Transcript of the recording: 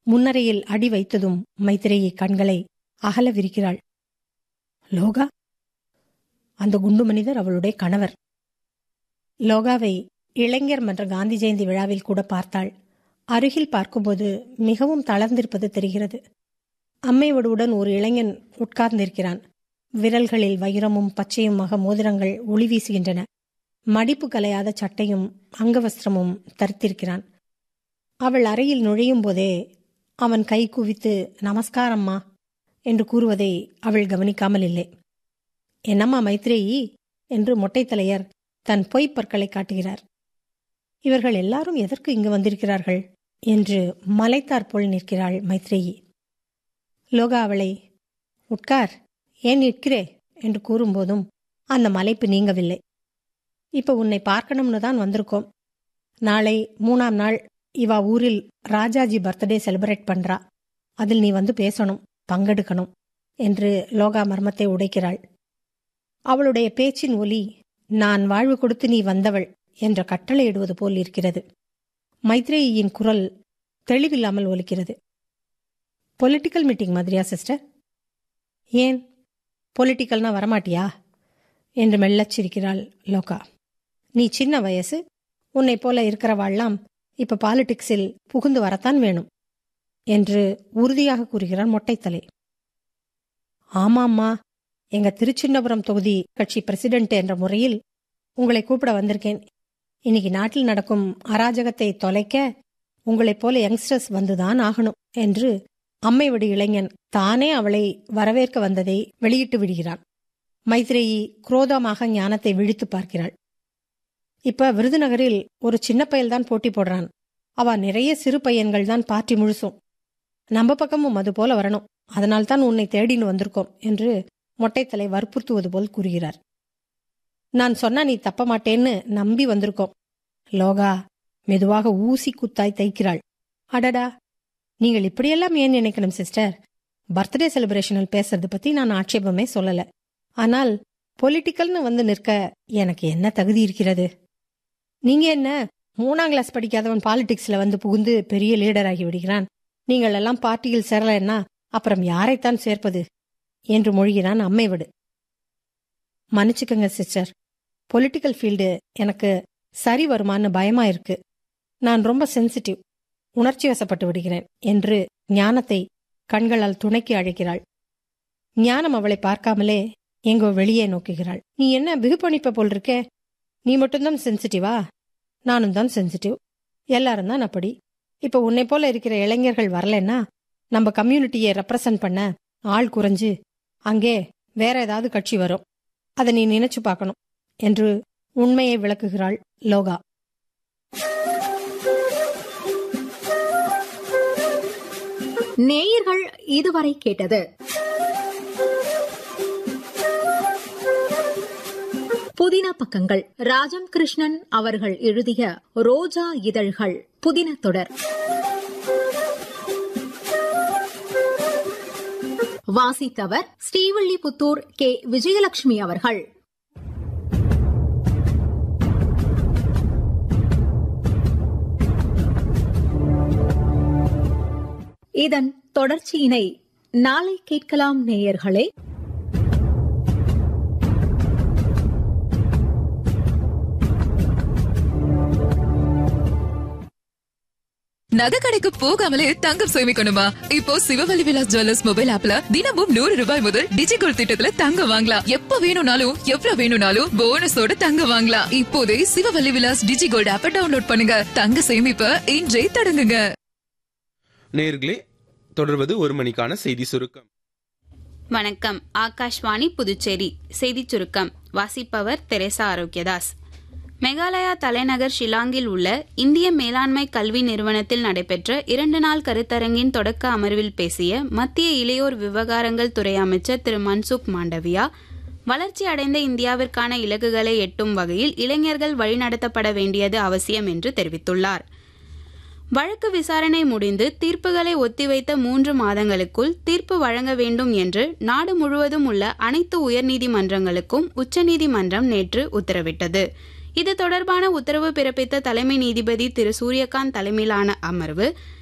முன்னரையில் அடி வைத்ததும் மைத்ரேயி கண்களை அகல விரிக்கிறாள் லோகா அந்த குண்டு மனிதர் அவளுடைய கணவர் லோகாவை இளைஞர் மன்ற காந்தி ஜெயந்தி விழாவில் கூட பார்த்தாள் அருகில் பார்க்கும்போது மிகவும் தளர்ந்திருப்பது தெரிகிறது அம்மையோடுடன் ஒரு இளைஞன் உட்கார்ந்திருக்கிறான் விரல்களில் வைரமும் பச்சையுமாக மோதிரங்கள் ஒளி வீசுகின்றன மடிப்பு கலையாத சட்டையும் அங்கவஸ்திரமும் தரித்திருக்கிறான் அவள் அறையில் நுழையும் போதே அவன் கை குவித்து நமஸ்காரம்மா என்று கூறுவதை அவள் கவனிக்காமல் இல்லை என்னம்மா மைத்ரேயி என்று மொட்டைத்தலையர் தன் பொய்ப் பற்களை காட்டுகிறார் இவர்கள் எல்லாரும் எதற்கு இங்கு வந்திருக்கிறார்கள் என்று மலைத்தார் போல் நிற்கிறாள் மைத்ரேயி லோகா அவளை உட்கார் ஏன் நிற்கிறே என்று கூறும்போதும் அந்த மலைப்பு நீங்கவில்லை இப்ப உன்னை பார்க்கணும்னு தான் வந்திருக்கோம் நாளை மூணாம் நாள் இவா ஊரில் ராஜாஜி பர்த்டே செலிப்ரேட் பண்றா அதில் நீ வந்து பேசணும் பங்கெடுக்கணும் என்று லோகா மர்மத்தை உடைக்கிறாள் அவளுடைய பேச்சின் ஒலி நான் வாழ்வு கொடுத்து நீ வந்தவள் என்ற கட்டளையிடுவது போல் இருக்கிறது மைத்ரேயின் குரல் தெளிவில்லாமல் ஒலிக்கிறது பொலிட்டிக்கல் மீட்டிங் மாதிரியா சிஸ்டர் ஏன் பொலிட்டிக்கல்னா வரமாட்டியா என்று மெல்லச் சிரிக்கிறாள் லோகா நீ சின்ன வயசு உன்னை போல இருக்கிறவாள்லாம் இப்ப பாலிடிக்ஸில் புகுந்து வரத்தான் வேணும் என்று உறுதியாக கூறுகிறான் மொட்டைத்தலை ஆமாம்மா எங்க திருச்சின்னபுரம் தொகுதி கட்சி பிரசிடென்ட் என்ற முறையில் உங்களை கூப்பிட வந்திருக்கேன் இன்னைக்கு நாட்டில் நடக்கும் அராஜகத்தை தொலைக்க உங்களைப் போல யங்ஸ்டர்ஸ் வந்துதான் ஆகணும் என்று அம்மைவடி இளைஞன் தானே அவளை வரவேற்க வந்ததை வெளியிட்டு விடுகிறான் மைத்ரேயி குரோதமாக ஞானத்தை விழித்து பார்க்கிறாள் இப்ப விருதுநகரில் ஒரு சின்ன பயல்தான் போட்டி போடுறான் அவ நிறைய சிறு பையன்கள் தான் பார்ட்டி முழுசும் நம்ம பக்கமும் அது போல வரணும் அதனால்தான் உன்னை தேடின்னு வந்திருக்கோம் என்று மொட்டைத்தலை வற்புறுத்துவது போல் கூறுகிறார் நான் சொன்னா நீ தப்ப மாட்டேன்னு நம்பி வந்திருக்கோம் லோகா மெதுவாக ஊசி குத்தாய் தைக்கிறாள் அடடா நீங்கள் இப்படியெல்லாம் ஏன் நினைக்கணும் சிஸ்டர் பர்த்டே செலிப்ரேஷனில் பேசுறது பத்தி நான் ஆட்சேபமே சொல்லல ஆனால் பொலிட்டிக்கல்னு வந்து நிற்க எனக்கு என்ன தகுதி இருக்கிறது நீங்க என்ன மூணாம் கிளாஸ் படிக்காதவன் பாலிடிக்ஸ்ல வந்து புகுந்து பெரிய லீடர் ஆகி விடுகிறான் நீங்கள் எல்லாம் பார்ட்டியில் சேரலன்னா அப்புறம் யாரைத்தான் சேர்ப்பது என்று மொழிகிறான் அம்மைவிடு மன்னிச்சுக்கங்க சிஸ்டர் பொலிட்டிக்கல் ஃபீல்டு எனக்கு சரி வருமான்னு பயமா இருக்கு நான் ரொம்ப சென்சிட்டிவ் உணர்ச்சி வசப்பட்டு விடுகிறேன் என்று ஞானத்தை கண்களால் துணைக்கி அழைக்கிறாள் ஞானம் அவளை பார்க்காமலே எங்கோ வெளியே நோக்குகிறாள் நீ என்ன பிகுப்பணிப்ப போல் இருக்கே நீ மட்டும்தான் சென்சிட்டிவா நானும் தான் சென்சிட்டிவ் எல்லாரும் தான் அப்படி இப்ப உன்னை போல இருக்கிற இளைஞர்கள் வரலன்னா நம்ம கம்யூனிட்டியை ரெப்ரசன்ட் பண்ண ஆள் குறைஞ்சு அங்கே வேற ஏதாவது கட்சி வரும் அதை நீ நினைச்சு பார்க்கணும் என்று உண்மையை விளக்குகிறாள் லோகா நேயர்கள் இதுவரை கேட்டது புதின பக்கங்கள் ராஜம் கிருஷ்ணன் அவர்கள் எழுதிய ரோஜா இதழ்கள் புதின தொடர் வாசித்தவர் ஸ்ரீவில்லிபுத்தூர் கே விஜயலட்சுமி அவர்கள் இதன் தொடர்ச்சியினை நாளை கேட்கலாம் நேயர்களே நகை கடைக்கு போகாமலே தங்கம் சேமிக்கணுமா இப்போ சிவவழி விலாஸ் ஜுவல்லர்ஸ் மொபைல் ஆப்ல தினமும் நூறு ரூபாய் முதல் டிஜிகோல்ட் திட்டத்துல தங்கம் வாங்கலாம் எப்ப வேணும்னாலும் எவ்வளவு வேணும்னாலும் போனஸோட தங்கம் வாங்கலாம் இப்போதே சிவவழி விலாஸ் டிஜிகோல்ட் ஆப்ப டவுன்லோட் பண்ணுங்க தங்க சேமிப்ப இன்றே தொடங்குங்க நேர்களே தொடர்வது ஒரு மணிக்கான செய்தி சுருக்கம் வணக்கம் ஆகாஷ்வாணி புதுச்சேரி செய்திச் சுருக்கம் வாசிப்பவர் தெரேசா ஆரோக்கியதாஸ் மெகாலயா தலைநகர் ஷிலாங்கில் உள்ள இந்திய மேலாண்மை கல்வி நிறுவனத்தில் நடைபெற்ற இரண்டு நாள் கருத்தரங்கின் தொடக்க அமர்வில் பேசிய மத்திய இளையோர் விவகாரங்கள் துறை அமைச்சர் திரு மன்சுக் மாண்டவியா வளர்ச்சி அடைந்த இந்தியாவிற்கான இலக்குகளை எட்டும் வகையில் இளைஞர்கள் வழிநடத்தப்பட வேண்டியது அவசியம் என்று தெரிவித்துள்ளார் வழக்கு விசாரணை முடிந்து தீர்ப்புகளை ஒத்திவைத்த மூன்று மாதங்களுக்குள் தீர்ப்பு வழங்க வேண்டும் என்று நாடு முழுவதும் உள்ள அனைத்து உயர்நீதிமன்றங்களுக்கும் உச்சநீதிமன்றம் நேற்று உத்தரவிட்டது இது தொடர்பான உத்தரவு பிறப்பித்த தலைமை நீதிபதி திரு சூரியகாந்த் தலைமையிலான அமர்வு